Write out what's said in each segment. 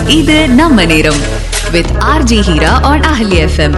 இது நம்ம நேரம் with RJ Heera on Ahalya FM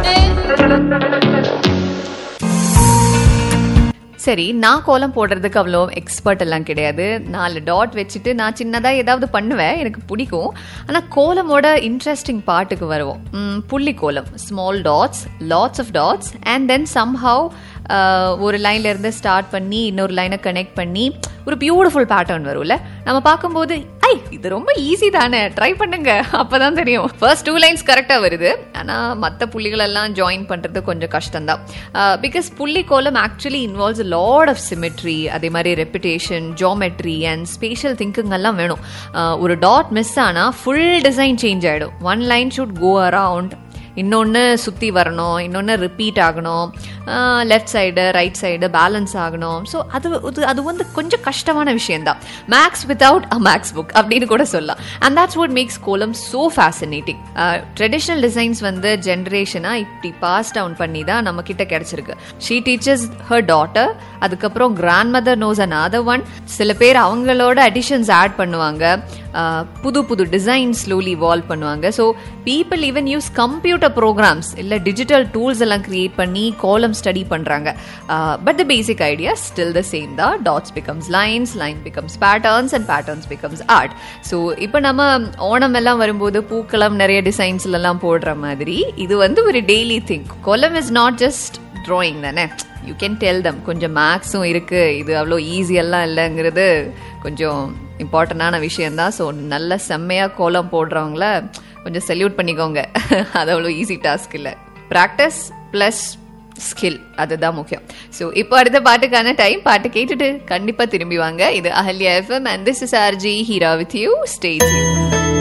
சரி நான் கோலம் போடுறதுக்கு அவ்வளோ எக்ஸ்பர்ட் எல்லாம் கிடையாது நாலு டாட் வச்சுட்டு நான் சின்னதாக ஏதாவது பண்ணுவேன் எனக்கு பிடிக்கும் ஆனால் கோலமோட இன்ட்ரெஸ்டிங் பாட்டுக்கு வருவோம் ம், புள்ளி கோலம் small dots lots of dots and then somehow ஒரு லைன்ல இருந்து ஸ்டார்ட் பண்ணி இன்னொரு லைனை கனெக்ட் பண்ணி ஒரு பியூட்டிஃபுல் பேட்டர்ன் வரும்ல நம்ம பார்க்கும்போது ஐ இது ரொம்ப ஈஸி தானே ட்ரை பண்ணுங்க அப்பதான் தெரியும் ஃபர்ஸ்ட் டூ லைன்ஸ் கரெக்டாக வருது ஆனால் மற்ற புள்ளிகள் எல்லாம் ஜாயின் பண்ணுறது கொஞ்சம் கஷ்டம்தான் because pulli kolam actually involves lot of symmetry அதே மாதிரி repetition geometry and spatial thinking எல்லாம் வேணும் ஆஹ் ஒரு டாட் மிஸ் ஆனால் ஃபுல் டிசைன் சேஞ்ச் ஆகிடும் one line should go around இன்னொன்று சுற்றி வரணும் இன்னொன்று ரிப்பீட் ஆகணும் left side right side balance ஆகணும் ஸோ அது அது அது வந்து கொஞ்சம் கஷ்டமான விஷயம்தான் maths without a maths book அப்படின்னு கூட சொல்லலாம் and that's what makes kolam so fascinating traditional designs வந்து ஜென்ரேஷனாக இப்படி பாஸ் டவுன் பண்ணி தான் நம்ம கிட்ட கிடைச்சிருக்கு ஷீ டீச்சர்ஸ் ஹர் டாட்டர் அதுக்கப்புறம் grandmother knows another one சில பேர் அவங்களோட அடிஷன்ஸ் ஆட் பண்ணுவாங்க ஆஹ் புது புது டிசைன் ஸ்லோலி இவால்வ் பண்ணுவாங்க so people even use computer programs இல்லை டிஜிட்டல் டூல்ஸ் எல்லாம் கிரியேட் பண்ணி கோலம் ஸ்டடி பண்ணுறாங்க but the basic idea still the same தான் dots becomes lines line becomes patterns and patterns becomes art so இப்போ நம்ம ஓணம் எல்லாம் வரும்போது பூக்களம் நிறைய டிசைன்ஸ்லாம் போடுற மாதிரி இது வந்து ஒரு daily thing kolam is not just drawing தானே யூ கேன் டெல் தம் கொஞ்சம் மேக்ஸும் இருக்கு இது அவ்வளோ ஈஸியெல்லாம் இல்லைங்கிறது கொஞ்சம் இம்பார்ட்டண்டான விஷயம்தான் ஸோ நல்ல செம்மையாக கோலம் போடுறவங்கள கொஞ்சம் சல்யூட் பண்ணிக்கோங்க அது அவ்வளோ ஈஸி டாஸ்க் இல்லை ப்ராக்டிஸ் ப்ளஸ் ஸ்கில் அதுதான் முக்கியம் ஸோ இப்போ அடுத்த பாட்டுக்கான டைம் பாட்டு கேட்டுட்டு கண்டிப்பாக திரும்பி வாங்க இது Ahalya FM and this is RJ Heera with you stay you